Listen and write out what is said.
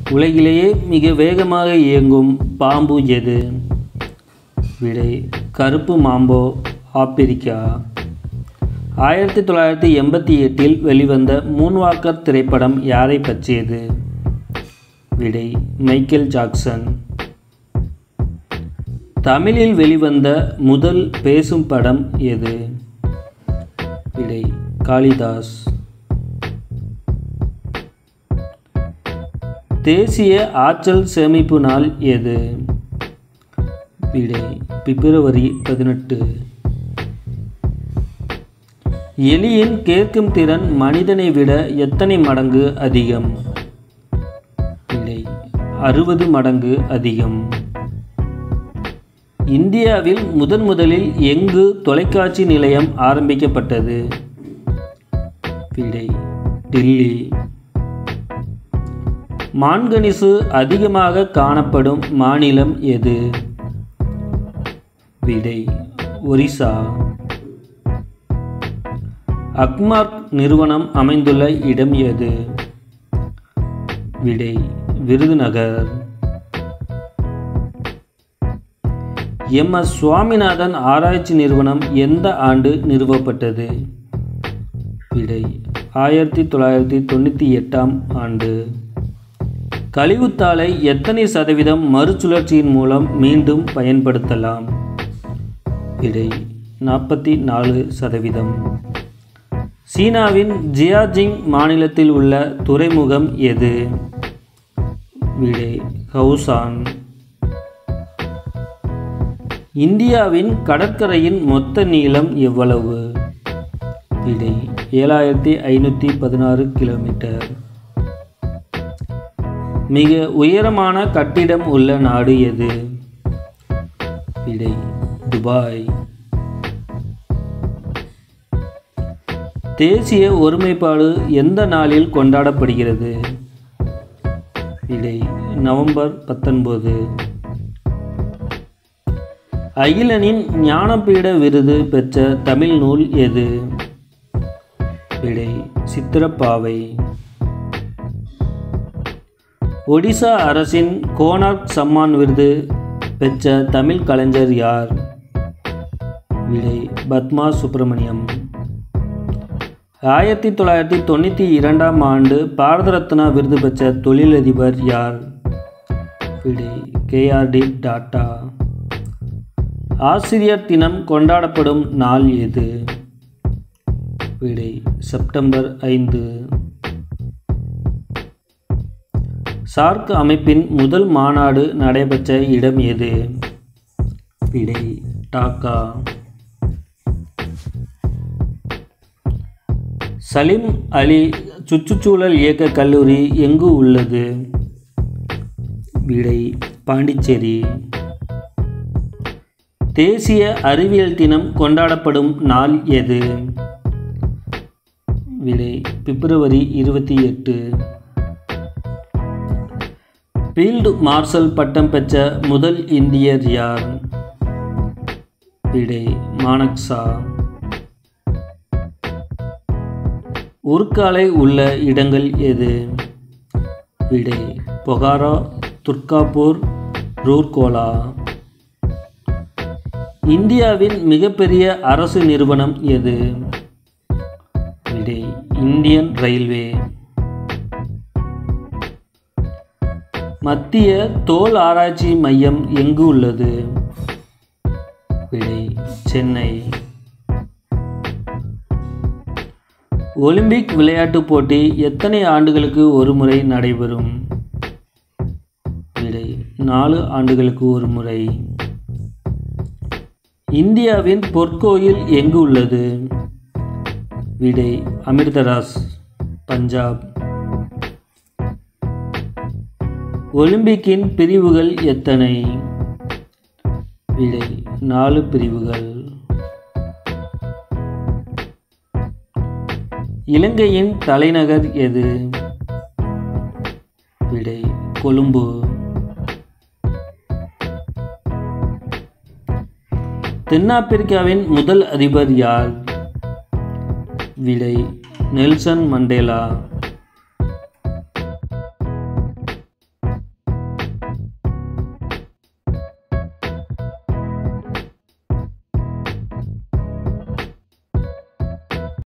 உலகிலேயே மிக வேகமாக இயங்கும் பாம்பு எது விடை கருப்பு மாம்போ ஆப்பிரிக்கா ஆயிரத்தி தொள்ளாயிரத்தி எண்பத்தி எட்டில் வெளிவந்த மூன்வாக்கர் திரைப்படம் யாரை பற்றியது விடை மைக்கேல் ஜாக்சன் தமிழில் வெளிவந்த முதல் பேசும் படம் எது விடை காளிதாஸ் தேசிய ஆற்றல் சேமிப்பு நாள் எது விடை பிப்ரவரி பதினெட்டு எலியின் கேட்கும் திறன் மனிதனை விட எத்தனை மடங்கு அதிகம் விடை அறுபது மடங்கு அதிகம் இந்தியாவில் முதன் முதலில் எங்கு தொலைக்காட்சி நிலையம் ஆரம்பிக்கப்பட்டது விடை டில்லி மான்கனிசு அதிகமாக காணப்படும் மாநிலம் எது விடை ஒரிசா அக்மார்க் நிறுவனம் அமைந்துள்ள இடம் எது விடை விருதுநகர் எம் எஸ் சுவாமிநாதன் ஆராய்ச்சி நிறுவனம் எந்த ஆண்டு நிறுவப்பட்டது விடை ஆயிரத்தி தொள்ளாயிரத்தி தொண்ணூற்றி எட்டாம் ஆண்டு கழிவுத்தாளை எத்தனை சதவீதம் மறுசுழற்சியின் மூலம் மீண்டும் பயன்படுத்தலாம் விடை நாற்பத்தி நாலு சதவீதம் சீனாவின் ஜியாஜிங் மாநிலத்தில் உள்ள துறைமுகம் எது விடை ஹவுசான் இந்தியாவின் கடற்கரையின் மொத்த நீளம் எவ்வளவு விடை ஏழாயிரத்தி ஐநூற்றி பதினாறு கிலோமீட்டர் மிக உயரமான கட்டிடம் உள்ள நாடு எது விடை துபாய் தேசிய ஒருமைப்பாடு எந்த நாளில் கொண்டாடப்படுகிறது விடை நவம்பர் பத்தொன்பது அகிலனின் ஞானபீட விருது பெற்ற தமிழ் நூல் எது விடை சித்திரப்பாவை ஒடிசா அரசின் கோனார்க் சம்மான் விருது பெற்ற தமிழ் கலைஞர் யார் விடை பத்மா சுப்பிரமணியம் ஆயிரத்தி தொள்ளாயிரத்தி தொண்ணூற்றி இரண்டாம் ஆண்டு பாரத ரத்னா விருது பெற்ற தொழிலதிபர் யார் விடை கேஆர்டி டாட்டா ஆசிரியர் தினம் கொண்டாடப்படும் நாள் எது விடை செப்டம்பர் ஐந்து சார்க் அமைப்பின் முதல் மாநாடு நடைபெற்ற இடம் எது விடை டாக்கா சலீம் அலி சுற்றுச்சூழல் இயக்க கல்லூரி எங்கு உள்ளது விடை பாண்டிச்சேரி தேசிய அறிவியல் தினம் கொண்டாடப்படும் நாள் எது விடை பிப்ரவரி இருபத்தி எட்டு ஃபீல்டு மார்ஷல் பட்டம் பெற்ற முதல் இந்தியர் யார் விடை மானக்சா உருக்காலை உள்ள இடங்கள் எது விடை பொகாரா துர்காப்பூர் ரூர்கோலா இந்தியாவின் மிகப்பெரிய அரசு நிறுவனம் எது விடை இந்தியன் ரயில்வே மத்திய தோல் ஆராய்ச்சி மையம் எங்கு உள்ளது விடை சென்னை ஒலிம்பிக் விளையாட்டுப் போட்டி எத்தனை ஆண்டுகளுக்கு ஒரு முறை நடைபெறும் விடை நாலு ஆண்டுகளுக்கு ஒரு முறை இந்தியாவின் பொற்கோயில் எங்கு உள்ளது விடை அமிர்தராஸ் பஞ்சாப் ஒலிம்பிக்கின் பிரிவுகள் எத்தனை விடை நாலு பிரிவுகள் இலங்கையின் தலைநகர் எது விடை கொழும்பு தென்னாப்பிரிக்காவின் முதல் அதிபர் யார் விடை நெல்சன் மண்டேலா